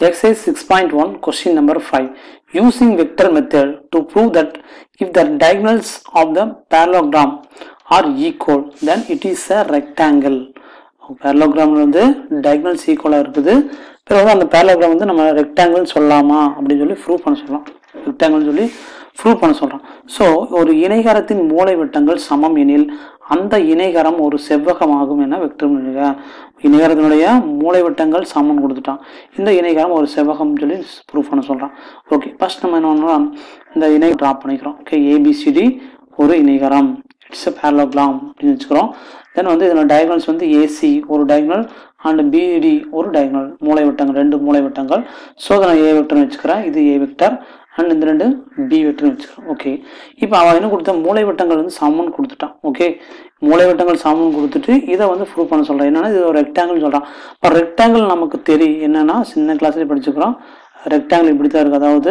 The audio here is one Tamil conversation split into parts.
Exercise 6.1 question number 5 using vector method to prove that if the diagonals of the parallelogram are equal then it is a rectangle parallelogram வந்து diagonals equal இருக்குது பிறகு வந்து அந்த parallelogram வந்து நம்ம rectangle சொல்லலாமா அப்படின்னு சொல்லி ப்ரூவ் பண்ண சொல்லலாம் rectangle சொல்லி ப்ரூவ் பண்ண சொல்றோம் ஸோ ஒரு இணைகரத்தின் மூலை விட்டங்கள் சமம் எனில் அந்த இணைகரம் ஒரு செவ்வகமாகும் என வெக்டர் இணைகரத்தினுடைய மூலை விட்டங்கள் சமம் கொடுத்துட்டான் இந்த இணைகரம் ஒரு செவ்வகம் சொல்லி ப்ரூவ் பண்ண சொல்றான் ஓகே ஃபர்ஸ்ட் நம்ம என்ன பண்ணலாம் இந்த இணை ட்ராப் பண்ணிக்கிறோம் ஓகே ஏபிசிடி ஒரு இணைகரம் இட்ஸ் எ பேரலோகிராம் அப்படின்னு வச்சுக்கிறோம் தென் வந்து இதில் டயகனல்ஸ் வந்து ஏசி ஒரு டயகனல் அண்ட் பிடி ஒரு டயகனல் மூலை விட்டங்கள் ரெண்டு மூலை விட்டங்கள் ஸோ அதை நான் ஏ வெக்டர்னு வச்சுக்கிறேன் இது ஏ வெக்டர் அண்ட் இந்த ரெண்டு பி வெக்டர்னு வச்சுக்கிறோம் ஓகே இப்போ அவன் என்ன கொடுத்தா மூலை வட்டங்கள் வந்து சமன் கொடுத்துட்டான் ஓகே மூலை வட்டங்கள் சமன் கொடுத்துட்டு இதை வந்து ப்ரூவ் பண்ண சொல்கிறான் என்னன்னா இது ஒரு ரெக்டாங்கிள் சொல்கிறான் இப்போ ரெக்டாங்கிள் நமக்கு தெரியும் என்னன்னா சின்ன கிளாஸ்லேயே படிச்சுக்கிறோம் ரெக்டாங்கிள் இப்படி தான் இருக்குது அதாவது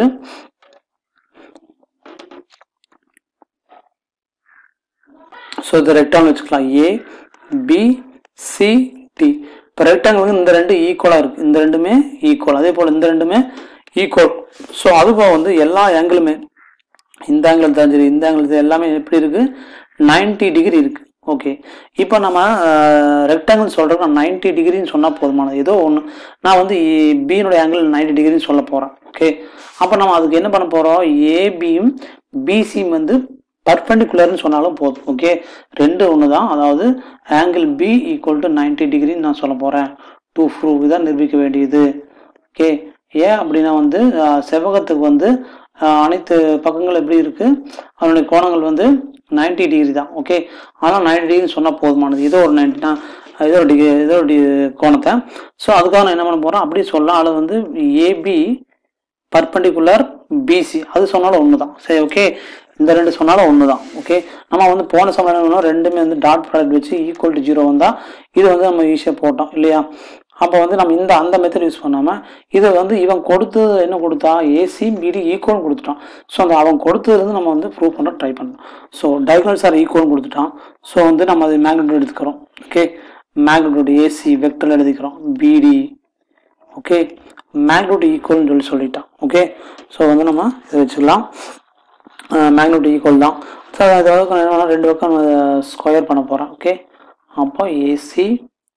ஸோ இந்த ரெக்டாங்கிள் வச்சுக்கலாம் ஏ பி சி டி இப்போ ரெக்டாங்கிள் இந்த ரெண்டு ஈக்குவலாக இருக்குது இந்த ரெண்டுமே ஈக்குவல் அதே போல் இந்த ரெண்டுமே ஈக்குவல் ஸோ அதுபோல் வந்து எல்லா ஆங்கிளுமே இந்த ஆங்கிள் தான் சரி இந்த ஆங்கிள் எல்லாமே எப்படி இருக்குது 90 டிகிரி இருக்குது ஓகே இப்போ நம்ம ரெக்டாங்கிள் சொல்கிறோம் நான் நைன்டி டிகிரின்னு சொன்னால் போதுமானது ஏதோ ஒன்று நான் வந்து பியினுடைய ஆங்கிள் 90 டிகிரின்னு சொல்ல போகிறேன் ஓகே அப்போ நம்ம அதுக்கு என்ன பண்ண போகிறோம் ஏபியும் பிசியும் வந்து பர்பெண்டிகுலர்னு சொன்னாலும் போதும் ஓகே ரெண்டு ஒன்று தான் அதாவது angle B equal to ninety டிகிரின்னு நான் சொல்ல போகிறேன் டூ ப்ரூவ் தான் நிரூபிக்க வேண்டியது ஓகே ஏன் அப்படின்னா வந்து அஹ், செவ்வகத்துக்கு வந்து அஹ், அனைத்து பக்கங்கள் எப்படி இருக்கு அதனுடைய கோணங்கள் வந்து 90 டிகிரி தான் ஓகே ஆனால் 90 டிகிரி சொன்னால் போதுமானது ஏதோ ஒரு நைன்டினா ஏதோ ஒரு டிகிரி ஏதோ ஒரு டி- கோணத்தை ஸோ அதுக்காக நான் என்ன பண்ண போகிறேன் அப்படி சொல்லலாம் அது வந்து ஏபி பர்பண்டிகுலர் பிசி அது சொன்னாலும் ஒன்று தான் சரி ஓகே இந்த ரெண்டு சொன்னாலும் ஒன்று தான் ஓகே நம்ம வந்து போன சமயம் என்ன பண்ணோம், ரெண்டுமே வந்து டாட் ப்ராடக்ட் வச்சு ஈக்குவல் டு ஜீரோ வந்தால் இது வந்து நம்ம ஈஸியாக போட்டோம் இல்லையா அப்போ வந்து நம்ம இந்த அந்த மெத்தட் யூஸ் பண்ணாமல் இதை வந்து இவன் கொடுத்து என்ன கொடுத்தா ஏசி பிடி ஈக்குவல் கொடுத்துட்டான் ஸோ அந்த அவன் கொடுத்ததுலேருந்து நம்ம வந்து ப்ரூவ் பண்ண ட்ரை பண்ணோம் ஸோ டயகனல்ஸ் ஆர் ஈக்குவல் கொடுத்துட்டான் ஸோ வந்து நம்ம அது மேக்னெட் எடுத்துக்கிறோம் ஓகே மேக்னெட் ஏசி வெக்டர் எழுதிக்கிறோம் பிடி ஓகே மேக்னெட் ஈக்குவல்னு சொல்லி சொல்லிட்டான் ஓகே ஸோ வந்து நம்ம இதை வச்சுக்கலாம் மேக்னெட் ஈக்குவல் தான் ஸோ அதோட என்ன பண்ணலாம், ரெண்டு பக்கம் ஸ்கொயர் பண்ண போகிறேன் ஓகே அப்போ AC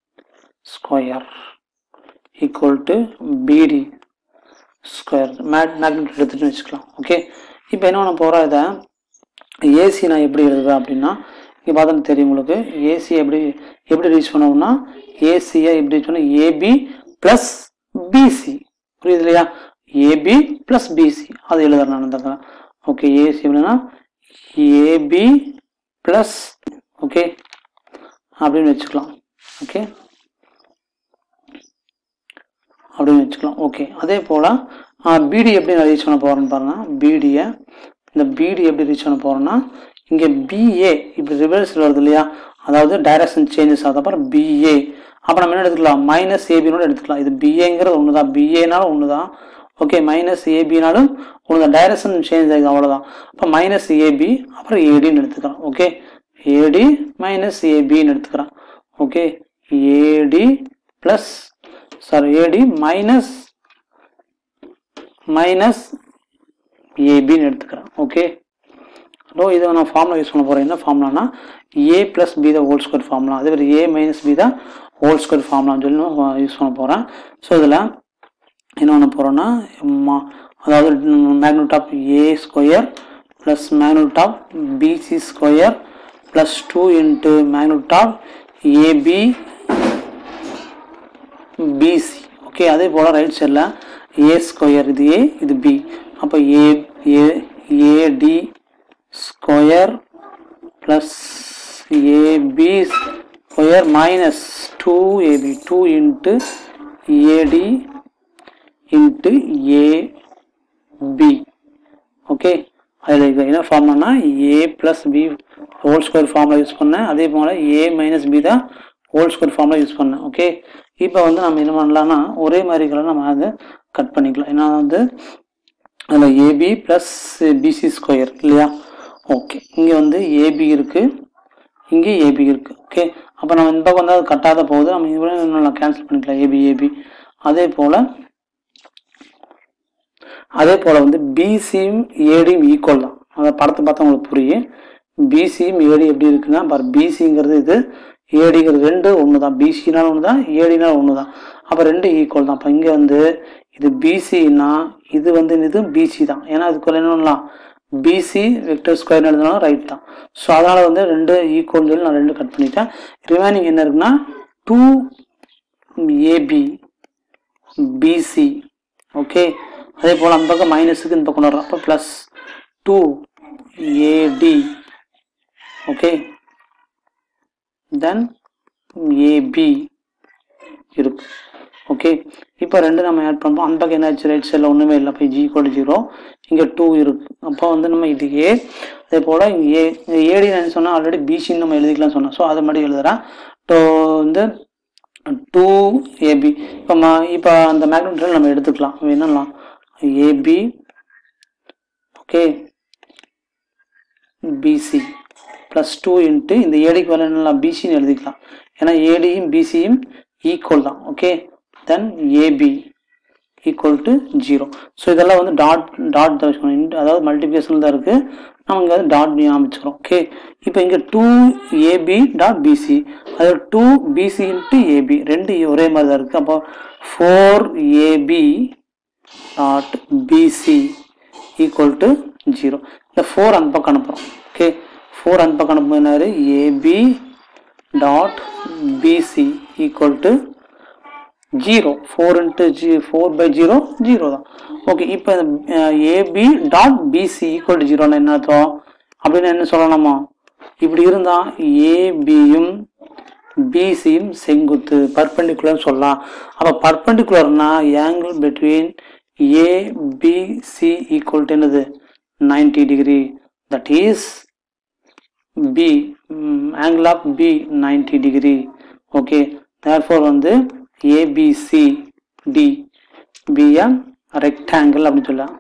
square equal to BD square mag magnet எடுத்துட்டு வச்சுக்கலாம் ஓகே இப்போ என்ன பண்ண போகிறோம் இதை ஏசி நான் எப்படி எழுதுவேன் அப்படின்னா இங்கே பார்த்தா தெரியும் உங்களுக்கு ஏசி எப்படி எப்படி ரீச் பண்ணோம்னா ஏசியை எப்படி ரீச் பண்ண ஏபி ப்ளஸ் பிசி புரியுது இல்லையா ஏபி ப்ளஸ் பிசி அது எழுதுறேன் நான் இந்த ஓகே ஏசி எப்படின்னா ஏபி ப்ளஸ் ஓகே அப்படின்னு வச்சுக்கலாம் ஓகே அப்படின்னு வச்சுக்கலாம் ஓகே அதே போல் பிடி எப்படி நான் ரீச் பண்ண போகிறேன்னு பாருங்க பிடியை இந்த பிடி எப்படி ரீச் பண்ண போகிறேன்னா இங்கே பிஏ இப்படி ரிவர்ஸ் வருது இல்லையா அதாவது டைரக்ஷன் சேஞ்சஸ் ஆகுது அப்புறம் பிஏ அப்போ நம்ம என்ன எடுத்துக்கலாம் மைனஸ் ஏபினோட எடுத்துக்கலாம் இது பிஏங்கிறது ஒன்று தான் பிஏனாலும் ஒன்று தான் ஓகே மைனஸ் ஏபினாலும் ஒன்று தான் டைரக்ஷன் சேஞ்ச் ஆகுது அவ்வளோதான் அப்போ மைனஸ் ஏபி அப்புறம் ஏடின்னு எடுத்துக்கலாம் ஓகே ஏடி மைனஸ் ஏபின்னு எடுத்துக்கிறேன் okay AD plus sorry AD minus minus ஏபின்னு எடுத்துக்கிறேன் ஓகே ஸோ இதை நான் ஃபார்முலா யூஸ் பண்ண போகிறேன் என்ன ஃபார்முலானா A plus B the whole square formula அதே மாதிரி A minus B the whole square ஃபார்முலான்னு சொல்லி நான் யூஸ் பண்ண போகிறேன் ஸோ இதில் என்ன பண்ண போகிறோன்னா அதாவது magnitude of A square plus magnitude of BC square plus two into magnitude of AB BC okay அதே போல் ரைட் சைடில் ஏ ஸ்கொயர் இது ஏ இது பி அப்போ A A AD square plus AB square minus two AB two into AD into AB okay அதில் என்ன ஃபார்ம்னா A plus B whole square formula use பண்ணேன் அதே போல் ஏ மைனஸ் பி தான் ஹோல் ஸ்கொயர் ஃபார்முலா யூஸ் பண்ணேன் ஓகே இப்போ வந்து நம்ம என்ன பண்ணலாம்னா ஒரே மாதிரி கலர் நம்ம அதை கட் பண்ணிக்கலாம் ஏன்னா வந்து அதில் ஏபி ப்ளஸ் பிசி ஸ்கொயர் இல்லையா ஓகே இங்கே வந்து ஏபி இருக்குது இங்கே ஏபி இருக்குது ஓகே அப்போ நம்ம இந்த பக்கம் வந்து அது கட்டாத போகுது நம்ம இது இன்னும் கேன்சல் பண்ணிக்கலாம் ஏபி ஏபி அதே போல் அதே போல் வந்து பிசியும் ஏடியும் ஈக்குவல் தான் அந்த படத்தை பார்த்தா உங்களுக்கு புரியும் பிசியும் ஏடி எப்படி இருக்குன்னா பாரு பிசிங்கிறது இது ஏடிங்கிறது ரெண்டு ஒன்று தான் பிசினாலும் ஒன்று தான் ஏடினாலும் ஒன்று தான் அப்போ ரெண்டு ஈக்குவல் தான் அப்போ இங்கே வந்து இது பிசின்னா இது வந்து இது பிசி தான் ஏன்னா இதுக்குள்ள என்ன பண்ணலாம் பிசி வெக்டர் ஸ்கொயர் எழுதினாலும் ரைட் தான் ஸோ அதனால் வந்து ரெண்டு ஈக்குவல் சொல்லி நான் ரெண்டு கட் பண்ணிட்டேன் ரிமைனிங் என்ன இருக்குன்னா டூ ஏபி பிசி ஓகே அதே போல் அந்த பக்கம் மைனஸுக்கு இந்த பக்கம் வர்றோம் அப்போ plus two AD okay then AB இருக்கு ஓகே இப்போ ரெண்டு நம்ம ஆட் பண்ணுறோம் அந்த பக்கம் என்னாச்சு ரைட் சைடில் ஒன்றுமே இல்லை அப்போ ஜி ஈக்குவல் ஜீரோ இங்கே டூ இருக்கு அப்போ வந்து நம்ம இது ஏ அதே போல் இங்கே ஏ இங்கே ஏடி நான் சொன்னால் ஆல்ரெடி பிசின்னு நம்ம எழுதிக்கலாம் சொன்னோம் ஸோ அதை மட்டும் எழுதுறேன் ஸோ வந்து டூ ஏபி இப்போ ம இப்போ அந்த மேக்னெட்டில் நம்ம எடுத்துக்கலாம் என்னலாம் AB okay BC plus two into இந்த ஏடிக்கு வேலை என்னலாம் பிசின்னு எழுதிக்கலாம் ஏன்னா ஏடியும் பிசியும் ஈக்குவல் தான் okay then AB equal to zero so இதெல்லாம் வந்து டாட் டாட் தான் வச்சுக்கணும் இன்ட் அதாவது மல்டிபிகேஷன் தான் இருக்குது நம்ம இங்கே வந்து டாட் அமைச்சுக்கிறோம் ஓகே இப்போ இங்கே டூ ஏபி டாட் பிசி அது டூ பிசி இன்ட்டு ஏபி ரெண்டு ஒரே மாதிரி தான் இருக்குது அப்போ four AB dot BC equal to zero இந்த ஃபோர் அந்த பக்கம் அனுப்புகிறோம் ஓகே ஃபோர் அந்த பக்கம் அனுப்புனாரு AB dot BC equal to zero four into G four by zero zero தான் ஓகே இப்போ AB dot BC equal to ஜீரோன்னு என்ன அர்த்தம் அப்படின்னு என்ன சொல்லலாமா இப்படி இருந்தால் ஏபியும் பிசியும் செங்குத்து பர்பெண்டிகுலர் சொல்லலாம் அப்போ பர்பெண்டிகுலர்னா angle between ABC equal to என்னது ninety degree that is B angle of B ninety degree okay therefore வந்து ஏபிசி டி பியா ரெக்டாங்கிள் அப்படின்னு சொல்லலாம்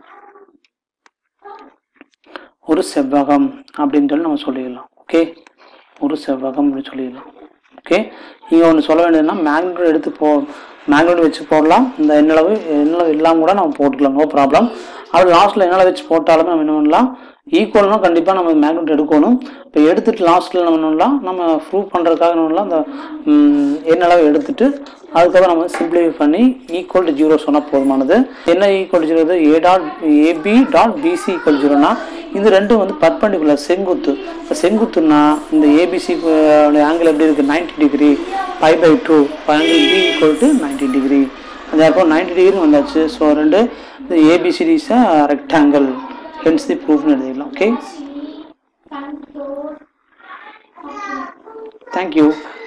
ஒரு செவ்வகம் அப்படின்னு சொல்லி நம்ம சொல்லிடலாம் ஓகே ஒரு செவ்வகம் அப்படின்னு சொல்லிடலாம் ஓகே இங்கே ஒன்று சொல்ல வேண்டியதுன்னா மேக்னெட் எடுத்து போ மேக்னெட் வச்சு போடலாம் இந்த எண்ணளவு எண்ணளவு இல்லாமல் கூட நம்ம போட்டுக்கலாம் நோ ப்ராப்ளம் அப்படி லாஸ்ட்டில் எண்ணளவு வச்சு போட்டாலுமே நம்ம என்ன பண்ணலாம் ஈக்குவல்னா கண்டிப்பாக நம்ம மேக்னெட் எடுக்கணும் இப்போ எடுத்துட்டு லாஸ்ட்டில் நம்ம என்ன பண்ணலாம் நம்ம ப்ரூவ் பண்ணுறதுக்காக என்ன பண்ணலாம் அந்த ம், எண்ணளவு எடுத்துட்டு அதுக்கப்புறம் நம்ம சிம்பிளிஃபை பண்ணி ஈக்குவல் டு ஜீரோ சொன்னால் போதுமானது என்ன equal to zero A dot AB dot BC equal ஜீரோனா இது ரெண்டும் வந்து பர்பண்டிகுலர் செங்குத்து இப்போ செங்குத்துனா இந்த ஏபிசி ஆங்கிள் எப்படி இருக்குது 90 degree by by two angle B equal to ninety degree அப்போ நைன்டி டிகிரி வந்தாச்சு ஸோ ரெண்டு இந்த ABCD is rectangle hence the ப்ரூஃப்னு எழுதிக்கலாம் ஓகே தேங்க்யூ